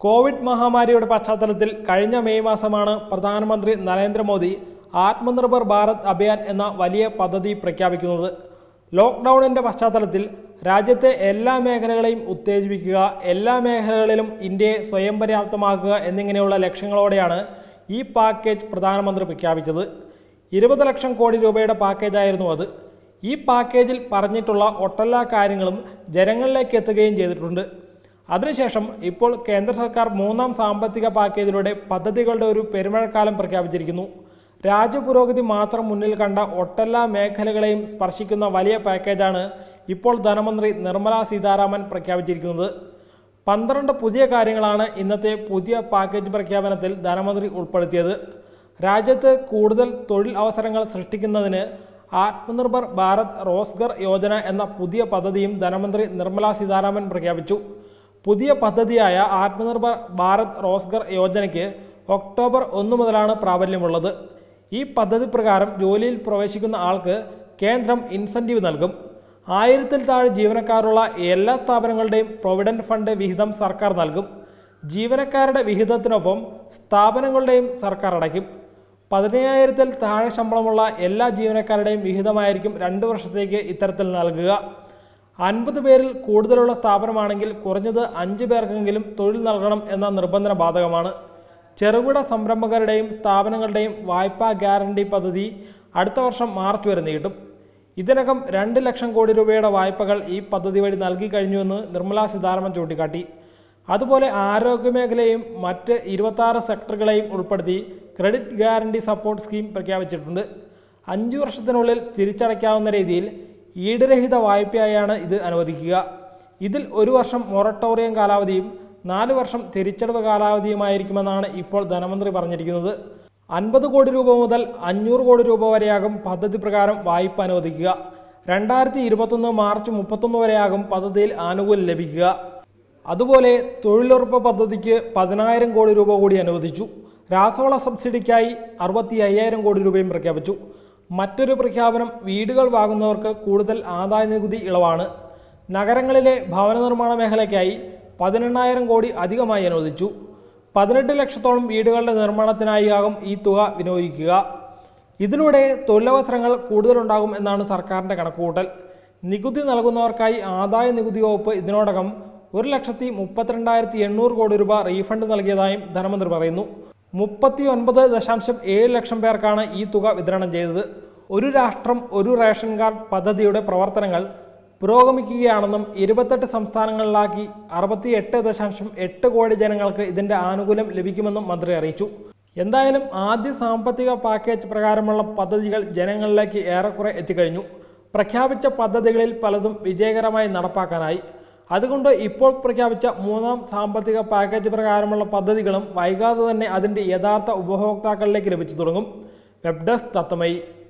Covid മഹാമാരിയുടെ പശ്ചാത്തലത്തിൽ കഴിഞ്ഞ മെയ് മാസമാണ് പ്രധാനമന്ത്രി നരേന്ദ്രമോദി ആത്മനിർഭർ ഭാരത് അഭിയാൻ എന്ന വലിയ പദ്ധതി പ്രഖ്യാപിക്കുന്നത് ലോക്ക്ഡൗണിന്റെ പശ്ചാത്തലത്തിൽ രാജ്യത്തെ എല്ലാ മേഖലകളെയും ഉത്തേജിപ്പിക്കുക എല്ലാ മേഖലകളിലും ഇന്ത്യയെ സ്വയം പര്യാപ്തമാക്കുക എന്നിങ്ങനെയുള്ള ലക്ഷ്യങ്ങളോടെയാണ് ഈ പാക്കേജ് പ്രധാനമന്ത്രി പ്രഖ്യാപിച്ചത് ഇരുപത് ലക്ഷം കോടി രൂപയുടെ പാക്കേജായിരുന്നു അത് ഈ പാക്കേജിൽ പറഞ്ഞിട്ടുള്ള ഒട്ടെല്ലാ കാര്യങ്ങളും ജനങ്ങളിലേക്ക് എത്തുകയും ചെയ്തിട്ടുണ്ട് അതിനുശേഷം ഇപ്പോൾ കേന്ദ്ര സർക്കാർ മൂന്നാം സാമ്പത്തിക പാക്കേജിലൂടെ പദ്ധതികളുടെ ഒരു പെരുമഴക്കാലം പ്രഖ്യാപിച്ചിരിക്കുന്നു രാജ്യപുരോഗതി മാത്രം മുന്നിൽ കണ്ട ഒട്ടെല്ലാ മേഖലകളെയും സ്പർശിക്കുന്ന വലിയ പാക്കേജാണ് ഇപ്പോൾ ധനമന്ത്രി നിർമ്മല സീതാരാമൻ പ്രഖ്യാപിച്ചിരിക്കുന്നത് പന്ത്രണ്ട് പുതിയ കാര്യങ്ങളാണ് ഇന്നത്തെ പുതിയ പാക്കേജ് പ്രഖ്യാപനത്തിൽ ധനമന്ത്രി ഉൾപ്പെടുത്തിയത് രാജ്യത്ത് കൂടുതൽ തൊഴിൽ അവസരങ്ങൾ സൃഷ്ടിക്കുന്നതിന് ആത്മനിർഭർ ഭാരത് റോസ്ഗർ യോജന എന്ന പുതിയ പദ്ധതിയും ധനമന്ത്രി നിർമ്മല സീതാരാമൻ പ്രഖ്യാപിച്ചു പുതിയ പദ്ധതിയായ ആത്മനിർഭർ ഭാരത് റോസ്ഗർ യോജനയ്ക്ക് ഒക്ടോബർ ഒന്ന് മുതലാണ് പ്രാബല്യമുള്ളത് ഈ പദ്ധതി പ്രകാരം ജോലിയിൽ പ്രവേശിക്കുന്ന ആൾക്ക് കേന്ദ്രം ഇൻസെൻറ്റീവ് നൽകും ആയിരത്തിൽ താഴെ ജീവനക്കാരുള്ള എല്ലാ സ്ഥാപനങ്ങളുടെയും പ്രൊവിഡന്റ് ഫണ്ട് വിഹിതം സർക്കാർ നൽകും ജീവനക്കാരുടെ വിഹിതത്തിനൊപ്പം സ്ഥാപനങ്ങളുടെയും സർക്കാർ അടയ്ക്കും പതിനയ്യായിരത്തിൽ താഴെ ശമ്പളമുള്ള എല്ലാ ജീവനക്കാരുടെയും വിഹിതമായിരിക്കും രണ്ട് വർഷത്തേക്ക് ഇത്തരത്തിൽ നൽകുക അൻപത് പേരിൽ കൂടുതലുള്ള സ്ഥാപനമാണെങ്കിൽ കുറഞ്ഞത് അഞ്ച് പേർക്കെങ്കിലും തൊഴിൽ നൽകണം എന്ന നിബന്ധന ബാധകമാണ് ചെറുകിട സംരംഭകരുടെയും സ്ഥാപനങ്ങളുടെയും വായ്പാ ഗ്യാരണ്ടി പദ്ധതി അടുത്ത വർഷം മാർച്ച് വരെ നീട്ടും ഇതിനകം രണ്ട് ലക്ഷം കോടി രൂപയുടെ വായ്പകൾ ഈ പദ്ധതി വഴി നൽകി കഴിഞ്ഞുവെന്ന് നിർമ്മല സീതാരാമൻ ചൂണ്ടിക്കാട്ടി അതുപോലെ ആരോഗ്യമേഖലയും മറ്റ് ഇരുപത്താറ് സെക്ടറുകളെയും ഉൾപ്പെടുത്തി ക്രെഡിറ്റ് ഗ്യാരണ്ടി സപ്പോർട്ട് സ്കീം പ്രഖ്യാപിച്ചിട്ടുണ്ട് അഞ്ചു വർഷത്തിനുള്ളിൽ തിരിച്ചടയ്ക്കാവുന്ന രീതിയിൽ ഈടുരഹിത വായ്പയായാണ് ഇത് അനുവദിക്കുക ഇതിൽ ഒരു വർഷം മൊറട്ടോറിയം കാലാവധിയും നാല് വർഷം തിരിച്ചടവ് കാലാവധിയുമായിരിക്കുമെന്നാണ് ഇപ്പോൾ ധനമന്ത്രി പറഞ്ഞിരിക്കുന്നത് അൻപത് കോടി രൂപ മുതൽ അഞ്ഞൂറ് കോടി രൂപ വരെയാകും പദ്ധതി പ്രകാരം വായ്പ അനുവദിക്കുക രണ്ടായിരത്തി ഇരുപത്തൊന്ന് മാർച്ച് മുപ്പത്തൊന്ന് വരെയാകും പദ്ധതിയിൽ ആനുകൂല്യം ലഭിക്കുക അതുപോലെ തൊഴിലുറപ്പ് പദ്ധതിക്ക് പതിനായിരം കോടി രൂപ കൂടി അനുവദിച്ചു രാസവള സബ്സിഡിക്കായി അറുപത്തി അയ്യായിരം കോടി രൂപയും പ്രഖ്യാപിച്ചു മറ്റൊരു പ്രഖ്യാപനം വീടുകൾ വാങ്ങുന്നവർക്ക് കൂടുതൽ ആദായ നികുതി ഇളവാണ് നഗരങ്ങളിലെ ഭവന നിർമ്മാണ മേഖലയ്ക്കായി പതിനെണ്ണായിരം കോടി അധികമായി അനുവദിച്ചു പതിനെട്ട് ലക്ഷത്തോളം വീടുകളുടെ നിർമ്മാണത്തിനായി ആകും ഈ തുക വിനിയോഗിക്കുക ഇതിലൂടെ തൊഴിലവസരങ്ങൾ കൂടുതലുണ്ടാകും എന്നാണ് സർക്കാരിൻ്റെ കണക്കുകൂട്ടൽ നികുതി നൽകുന്നവർക്കായി ആദായ നികുതി വകുപ്പ് ഇതിനോടകം ഒരു ലക്ഷത്തി മുപ്പത്തിരണ്ടായിരത്തി എണ്ണൂറ് കോടി രൂപ റീഫണ്ട് നൽകിയതായും ധനമന്ത്രി പറയുന്നു മുപ്പത്തി ഒൻപത് ദശാംശം ഏഴ് ലക്ഷം പേർക്കാണ് ഈ തുക വിതരണം ചെയ്തത് ഒരു രാഷ്ട്രം ഒരു റേഷൻ കാർഡ് പദ്ധതിയുടെ പ്രവർത്തനങ്ങൾ പുരോഗമിക്കുകയാണെന്നും ഇരുപത്തെട്ട് സംസ്ഥാനങ്ങളിലാക്കി അറുപത്തി എട്ട് ദശാംശം എട്ട് കോടി ജനങ്ങൾക്ക് ഇതിന്റെ ആനുകൂല്യം ലഭിക്കുമെന്നും മന്ത്രി അറിയിച്ചു എന്തായാലും ആദ്യ സാമ്പത്തിക പാക്കേജ് പ്രകാരമുള്ള പദ്ധതികൾ ജനങ്ങളിലേക്ക് ഏറെക്കുറെ എത്തിക്കഴിഞ്ഞു പ്രഖ്യാപിച്ച പദ്ധതികളിൽ പലതും വിജയകരമായി നടപ്പാക്കാനായി അതുകൊണ്ട് ഇപ്പോൾ പ്രഖ്യാപിച്ച മൂന്നാം സാമ്പത്തിക പാക്കേജ് പ്രകാരമുള്ള പദ്ധതികളും വൈകാതെ തന്നെ അതിൻ്റെ യഥാർത്ഥ ഉപഭോക്താക്കളിലേക്ക് ലഭിച്ചു തുടങ്ങും വെബ് ഡെസ്ക് തത്തമയി